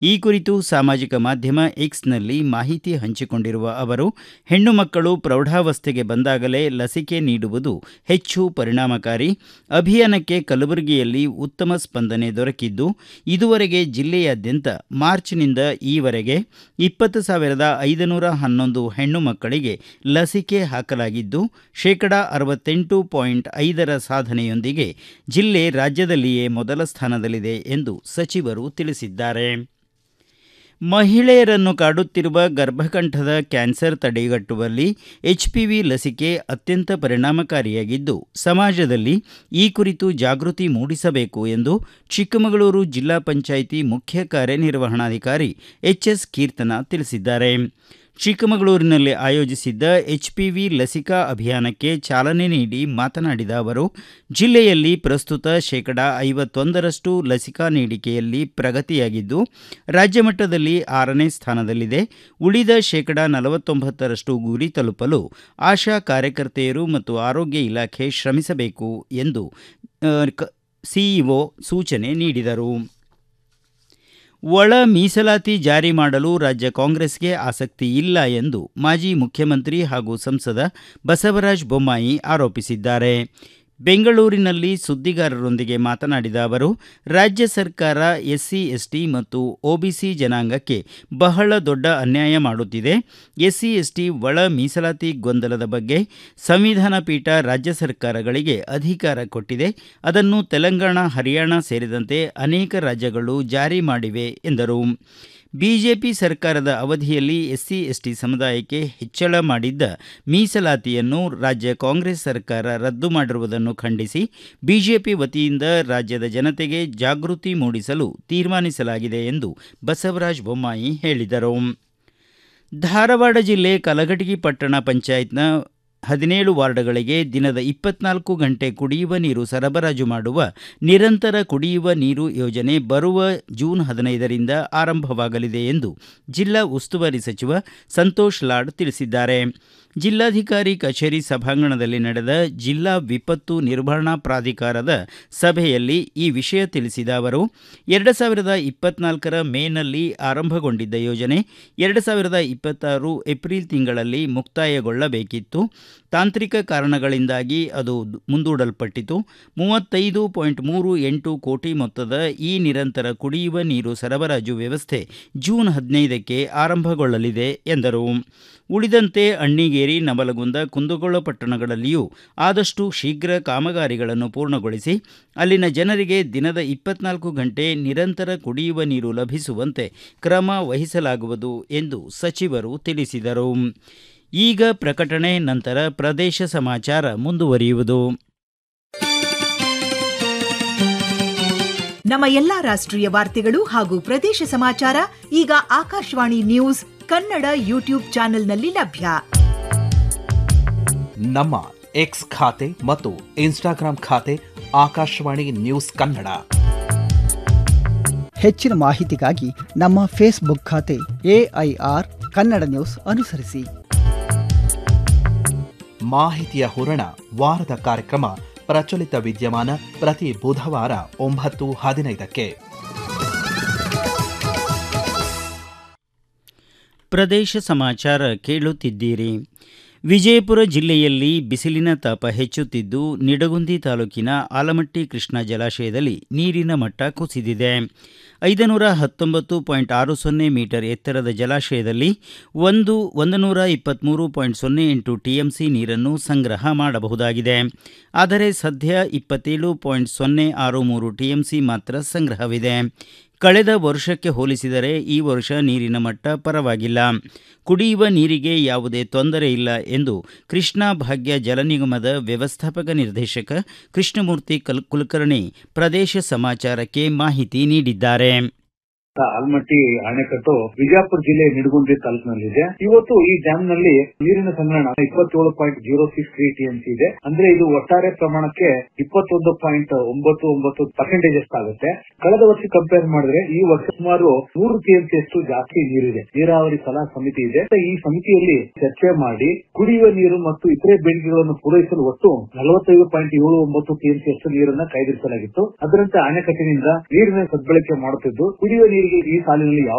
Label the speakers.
Speaker 1: ಈ ಕುರಿತು ಸಾಮಾಜಿಕ ಮಾಧ್ಯಮ ಎಕ್ಸ್ನಲ್ಲಿ ಮಾಹಿತಿ ಹಂಚಿಕೊಂಡಿರುವ ಅವರು ಹೆಣ್ಣು ಮಕ್ಕಳು ಪ್ರೌಢಾವಸ್ಥೆಗೆ ಬಂದಾಗಲೇ ಲಸಿಕೆ ನೀಡುವುದು ಹೆಚ್ಚು ಪರಿಣಾಮಕಾರಿ ಅಭಿಯಾನಕ್ಕೆ ಕಲಬುರಗಿಯಲ್ಲಿ ಉತ್ತಮ ಸ್ಪಂದನೆ ದೊರಕಿದ್ದು ಇದುವರೆಗೆ ಜಿಲ್ಲೆಯಾದ್ಯಂತ ಮಾರ್ಚ್ನಿಂದ ಈವರೆಗೆ ಇಪ್ಪತ್ತು ಸಾವಿರದ ಐದುನೂರ ಹನ್ನೊಂದು ಹೆಣ್ಣು ಮಕ್ಕಳಿಗೆ ಲಸಿಕೆ ಹಾಕಲಾಗಿದ್ದು ಶೇಕಡಾ ಅರವತ್ತೆಂಟು ಪಾಯಿಂಟ್ ಐದರ ಸಾಧನೆಯೊಂದಿಗೆ ಜಿಲ್ಲೆ ರಾಜ್ಯದಲ್ಲಿಯೇ ಮೊದಲ ಸ್ಥಾನದಲ್ಲಿದೆ ಎಂದು ಸಚಿವರು ತಿಳಿಸಿದ್ದಾರೆ ಮಹಿಳೆಯರನ್ನು ಕಾಡುತ್ತಿರುವ ಗರ್ಭಕಂಠದ ಕ್ಯಾನ್ಸರ್ ತಡೆಗಟ್ಟುವಲ್ಲಿ ಎಚ್ಪಿವಿ ಲಸಿಕೆ ಅತ್ಯಂತ ಪರಿಣಾಮಕಾರಿಯಾಗಿದ್ದು ಸಮಾಜದಲ್ಲಿ ಈ ಕುರಿತು ಜಾಗೃತಿ ಮೂಡಿಸಬೇಕು ಎಂದು ಚಿಕ್ಕಮಗಳೂರು ಜಿಲ್ಲಾ ಪಂಚಾಯಿತಿ ಮುಖ್ಯ ಕಾರ್ಯನಿರ್ವಹಣಾಧಿಕಾರಿ ಎಚ್ಎಸ್ ಕೀರ್ತನ ತಿಳಿಸಿದ್ದಾರೆ ಚಿಕ್ಕಮಗಳೂರಿನಲ್ಲಿ ಆಯೋಜಿಸಿದ್ದ ಎಚ್ಪಿವಿ ಲಸಿಕಾ ಅಭಿಯಾನಕ್ಕೆ ಚಾಲನೆ ನೀಡಿ ಮಾತನಾಡಿದ ಅವರು ಜಿಲ್ಲೆಯಲ್ಲಿ ಪ್ರಸ್ತುತ ಶೇಕಡಾ ಐವತ್ತೊಂದರಷ್ಟು ಲಸಿಕಾ ನೀಡಿಕೆಯಲ್ಲಿ ಪ್ರಗತಿಯಾಗಿದ್ದು ರಾಜ್ಯ ಮಟ್ಟದಲ್ಲಿ ಆರನೇ ಸ್ಥಾನದಲ್ಲಿದೆ ಉಳಿದ ಶೇಕಡಾ ನಲವತ್ತೊಂಬತ್ತರಷ್ಟು ಗುರಿ ತಲುಪಲು ಆಶಾ ಕಾರ್ಯಕರ್ತೆಯರು ಮತ್ತು ಆರೋಗ್ಯ ಇಲಾಖೆ ಶ್ರಮಿಸಬೇಕು ಎಂದು ಸಿಇಒ ಸೂಚನೆ ನೀಡಿದರು ಒಳ ಮೀಸಲಾತಿ ಜಾರಿ ಮಾಡಲು ರಾಜ್ಯ ಕಾಂಗ್ರೆಸ್ಗೆ ಆಸಕ್ತಿ ಇಲ್ಲ ಎಂದು ಮಾಜಿ ಮುಖ್ಯಮಂತ್ರಿ ಹಾಗೂ ಸಂಸದ ಬಸವರಾಜ ಬೊಮ್ಮಾಯಿ ಆರೋಪಿಸಿದ್ದಾರೆ ಬೆಂಗಳೂರಿನಲ್ಲಿ ಸುದ್ದಿಗಾರರೊಂದಿಗೆ ಮಾತನಾಡಿದ ಅವರು ರಾಜ್ಯ ಸರ್ಕಾರ ಎಸ್ಸಿ ಎಸ್ಟಿ ಮತ್ತು ಒಬಿಸಿ ಜನಾಂಗಕ್ಕೆ ಬಹಳ ದೊಡ್ಡ ಅನ್ಯಾಯ ಮಾಡುತ್ತಿದೆ ಎಸ್ಸಿ ಎಸ್ಟಿ ಒಳ ಮೀಸಲಾತಿ ಗೊಂದಲದ ಬಗ್ಗೆ ಸಂವಿಧಾನ ಪೀಠ ರಾಜ್ಯ ಸರ್ಕಾರಗಳಿಗೆ ಅಧಿಕಾರ ಕೊಟ್ಟಿದೆ ಅದನ್ನು ತೆಲಂಗಾಣ ಹರಿಯಾಣ ಸೇರಿದಂತೆ ಅನೇಕ ರಾಜ್ಯಗಳು ಜಾರಿ ಮಾಡಿವೆ ಎಂದರು ಬಿಜೆಪಿ ಸರ್ಕಾರದ ಅವಧಿಯಲ್ಲಿ ಎಸ್ಸಿ ಎಸ್ಟಿ ಸಮುದಾಯಕ್ಕೆ ಹೆಚ್ಚಳ ಮಾಡಿದ್ದ ಮೀಸಲಾತಿಯನ್ನು ರಾಜ್ಯ ಕಾಂಗ್ರೆಸ್ ಸರ್ಕಾರ ರದ್ದು ಮಾಡಿರುವುದನ್ನು ಖಂಡಿಸಿ ಬಿಜೆಪಿ ವತಿಯಿಂದ ರಾಜ್ಯದ ಜನತೆಗೆ ಜಾಗೃತಿ ಮೂಡಿಸಲು ತೀರ್ಮಾನಿಸಲಾಗಿದೆ ಎಂದು ಬಸವರಾಜ ಬೊಮ್ಮಾಯಿ ಹೇಳಿದರು ಧಾರವಾಡ ಜಿಲ್ಲೆ ಕಲಘಟಗಿ ಪಟ್ಟಣ ಪಂಚಾಯತ್ನ ಹದಿನೇಳು ವಾರ್ಡ್ಗಳಿಗೆ ದಿನದ ಇಪ್ಪತ್ನಾಲ್ಕು ಗಂಟೆ ಕುಡಿಯುವ ನೀರು ಸರಬರಾಜು ಮಾಡುವ ನಿರಂತರ ಕುಡಿಯುವ ನೀರು ಯೋಜನೆ ಬರುವ ಜೂನ್ ಹದಿನೈದರಿಂದ ಆರಂಭವಾಗಲಿದೆ ಎಂದು ಜಿಲ್ಲಾ ಉಸ್ತುವಾರಿ ಸಚಿವ ಸಂತೋಷ್ ಲಾಡ್ ತಿಳಿಸಿದ್ದಾರೆ ಜಿಲ್ಲಾಧಿಕಾರಿ ಕಚೇರಿ ಸಭಾಂಗಣದಲ್ಲಿ ನಡೆದ ಜಿಲ್ಲಾ ವಿಪತ್ತು ನಿರ್ವಹಣಾ ಪ್ರಾಧಿಕಾರದ ಸಭೆಯಲ್ಲಿ ಈ ವಿಷಯ ತಿಳಿಸಿದ ಅವರು ಎರಡು ಸಾವಿರದ ಇಪ್ಪತ್ನಾಲ್ಕರ ಮೇನಲ್ಲಿ ಆರಂಭಗೊಂಡಿದ್ದ ಯೋಜನೆ ಎರಡು ಸಾವಿರದ ಇಪ್ಪತ್ತಾರು ಏಪ್ರಿಲ್ ತಿಂಗಳಲ್ಲಿ ಮುಕ್ತಾಯಗೊಳ್ಳಬೇಕಿತ್ತು ತಾಂತ್ರಿಕ ಕಾರಣಗಳಿಂದಾಗಿ ಅದು ಮುಂದೂಡಲ್ಪಟ್ಟಿತು ಮೂವತ್ತೈದು ಪಾಯಿಂಟ್ ಮೂರು ಎಂಟು ಕೋಟಿ ಮೊತ್ತದ ಈ ನಿರಂತರ ಕುಡಿಯುವ ನೀರು ಸರಬರಾಜು ವ್ಯವಸ್ಥೆ ಜೂನ್ ಹದಿನೈದಕ್ಕೆ ಆರಂಭಗೊಳ್ಳಲಿದೆ ಎಂದರು ಉಳಿದಂತೆ ಅಣ್ಣಿಗೇರಿ ನವಲಗುಂದ ಕುಂದಗೋಳ ಪಟ್ಟಣಗಳಲ್ಲಿಯೂ ಆದಷ್ಟು ಶೀಘ್ರ ಕಾಮಗಾರಿಗಳನ್ನು ಪೂರ್ಣಗೊಳಿಸಿ ಅಲ್ಲಿನ ಜನರಿಗೆ ದಿನದ ಇಪ್ಪತ್ನಾಲ್ಕು ಗಂಟೆ ನಿರಂತರ ಕುಡಿಯುವ ನೀರು ಲಭಿಸುವಂತೆ ಕ್ರಮ ವಹಿಸಲಾಗುವುದು ಎಂದು ಸಚಿವರು ತಿಳಿಸಿದರು ಈಗ ಪ್ರಕಟಣೆ ನಂತರ ಪ್ರದೇಶ ಸಮಾಚಾರ ಮುಂದುವರಿಯುವುದು
Speaker 2: ನಮ್ಮ ಎಲ್ಲಾ ರಾಷ್ಟ್ರೀಯ ವಾರ್ತೆಗಳು ಹಾಗೂ ಪ್ರದೇಶ ಸಮಾಚಾರ ಈಗ ಆಕಾಶವಾಣಿ ನ್ಯೂಸ್ ಕನ್ನಡ ಯೂಟ್ಯೂಬ್ ಚಾನೆಲ್ನಲ್ಲಿ ಲಭ್ಯ
Speaker 3: ನಮ್ಮ ಎಕ್ಸ್ ಖಾತೆ ಮತ್ತು ಇನ್ಸ್ಟಾಗ್ರಾಂ ಖಾತೆ ಆಕಾಶವಾಣಿ ನ್ಯೂಸ್ ಕನ್ನಡ
Speaker 4: ಹೆಚ್ಚಿನ ಮಾಹಿತಿಗಾಗಿ ನಮ್ಮ ಫೇಸ್ಬುಕ್ ಖಾತೆ ಎಐಆರ್ ಕನ್ನಡ ನ್ಯೂಸ್ ಅನುಸರಿಸಿ
Speaker 3: ಮಾಹಿತಿಯ ಹೂರಣ ವಾರದ ಕಾರ್ಯಕ್ರಮ ಪ್ರಚಲಿತ ವಿದ್ಯಮಾನ ಪ್ರತಿ ಬುಧವಾರ ಒಂಬತ್ತು ಹದಿನೈದಕ್ಕೆ
Speaker 1: ಪ್ರದೇಶ ಸಮಾಚಾರ ಕೇಳುತ್ತಿದ್ದೀರಿ ವಿಜಯಪುರ ಜಿಲ್ಲೆಯಲ್ಲಿ ಬಿಸಿಲಿನ ತಾಪ ಹೆಚ್ಚುತ್ತಿದ್ದು ನಿಡಗುಂದಿ ತಾಲೂಕಿನ ಆಲಮಟ್ಟಿ ಕೃಷ್ಣ ಜಲಾಶಯದಲ್ಲಿ ನೀರಿನ ಮಟ್ಟ ಕುಸಿದಿದೆ ಐದುನೂರ ಹತ್ತೊಂಬತ್ತು ಪಾಯಿಂಟ್ ಆರು ಸೊನ್ನೆ ಮೀಟರ್ ಎತ್ತರದ ಜಲಾಶಯದಲ್ಲಿ ಒಂದು ಒಂದು ನೂರ ಇಪ್ಪತ್ತ್ಮೂರು ಪಾಯಿಂಟ್ ಸೊನ್ನೆ ಎಂಟು ಟಿಎಂಸಿ ನೀರನ್ನು ಸಂಗ್ರಹ ಮಾಡಬಹುದಾಗಿದೆ ಆದರೆ ಸದ್ಯ ಇಪ್ಪತ್ತೇಳು ಪಾಯಿಂಟ್ ಸೊನ್ನೆ ಆರು ಮೂರು ಟಿಎಂಸಿ ಮಾತ್ರ ಸಂಗ್ರಹವಿದೆ ಕಳೆದ ವರ್ಷಕ್ಕೆ ಹೋಲಿಸಿದರೆ ಈ ವರ್ಷ ನೀರಿನ ಮಟ್ಟ ಪರವಾಗಿಲ್ಲ ಕುಡಿಯುವ ನೀರಿಗೆ ಯಾವುದೇ ತೊಂದರೆ ಇಲ್ಲ ಎಂದು ಕೃಷ್ಣಾ ಭಾಗ್ಯ ಜಲ ನಿಗಮದ ವ್ಯವಸ್ಥಾಪಕ ನಿರ್ದೇಶಕ ಕೃಷ್ಣಮೂರ್ತಿ ಕಲ್ ಕುಲಕರ್ಣಿ ಪ್ರದೇಶ ಸಮಾಚಾರಕ್ಕೆ ಮಾಹಿತಿ ನೀಡಿದ್ದಾರೆ
Speaker 5: ಆಲ್ಮಟ್ಟಿ ಅಣೆಕಟ್ಟು ವಿಜಯಪುರ ಜಿಲ್ಲೆ ನಿಡಗುಂದಿ ತಾಲೂಕಿನಲ್ಲಿದೆ ಇವತ್ತು ಈ ಡ್ಯಾಮ್ ನಲ್ಲಿ ನೀರಿನ ಸಂಗ್ರಹಣ ಇಪ್ಪತ್ತೇಳು point zero six three TMC ಇದೆ ಅಂದ್ರೆ ಇದು ಒಟ್ಟಾರೆ ಪ್ರಮಾಣಕ್ಕೆ ಇಪ್ಪತ್ತೊಂದು ಪಾಯಿಂಟ್ ಒಂಬತ್ತು ಒಂಬತ್ತು ಪರ್ಸೆಂಟೇಜ್ ಆಗುತ್ತೆ ಕಳೆದ ವರ್ಷ ಕಂಪೇರ್ ಮಾಡಿದ್ರೆ ಈ ವರ್ಷ ಸುಮಾರು ನೂರು ಟಿಎಂಸಿ ಅಷ್ಟು ಜಾಸ್ತಿ ನೀರಿದೆ ನೀರಾವರಿ ಸಲಹಾ ಸಮಿತಿ ಇದೆ ಈ ಸಮಿತಿಯಲ್ಲಿ ಚರ್ಚೆ ಮಾಡಿ ಕುಡಿಯುವ ನೀರು ಮತ್ತು ಇತರೆ ಬೇಡಿಕೆಗಳನ್ನು ಪೂರೈಸಲು ಒಟ್ಟು ನಲವತ್ತೈದು ಪಾಯಿಂಟ್ ಏಳು ಒಂಬತ್ತು ಟಿಎಂಸಿ ಅಷ್ಟು ನೀರನ್ನ ಕಾಯ್ದಿರಿಸಲಾಗಿತ್ತು ಅದರಂತೆ ಅಣೆಕಟ್ಟಿನಿಂದ ನೀರಿನ ಸದ್ಬಳಕೆ ಮಾಡುತ್ತಿದ್ದು ಕುಡಿಯುವ ನೀರು ಮಹಿಳೆಯರಿಗೆ ಈ ಸಾಲಿನಲ್ಲಿ ಯಾವ